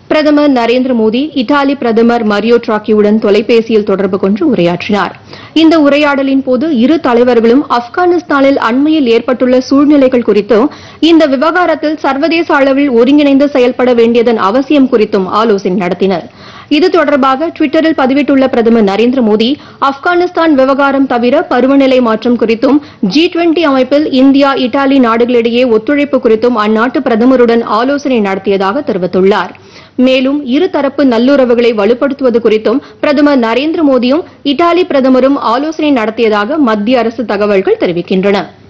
பிரதமர் நரேந்திர மோடி இத்தாலி பிரதமர் மரியோ டிராக்கியுடன் தொலைபேசியில் தொடர்பு கொண்டு உரையாற்றினார் இந்த உரையாடலின் போது இரு தலைவர்களும் ஆப்கானிஸ்தானில் அண்மையில் ஏற்பட்டுள்ள சூழ்நிலைகள் குறித்தும் இந்த விவகாரத்தில் சர்வதேச அளவில் ஒருங்கிணைந்து செயல்பட வேண்டியதன் அவசியம் குறித்தும் ஆலோசனை நடத்தினர் இது தொடர்பாக டுவிட்டரில் பதிவிட்டுள்ள பிரதமர் நரேந்திர மோடி ஆப்கானிஸ்தான் விவகாரம் தவிர பருவநிலை மாற்றம் குறித்தும் ஜி டுவெண்டி அமைப்பில் இந்தியா இத்தாலி நாடுகளிடையே ஒத்துழைப்பு குறித்தும் அந்நாட்டு பிரதமருடன் ஆலோசனை நடத்தியதாக தெரிவித்துள்ளார் மேலும் இருதரப்பு நல்லுறவுகளை வலுப்படுத்துவது குறித்தும் பிரதமர் நரேந்திர மோடியும் இத்தாலி பிரதமரும் ஆலோசனை நடத்தியதாக மத்திய அரசு தகவல்கள் தெரிவிக்கின்றன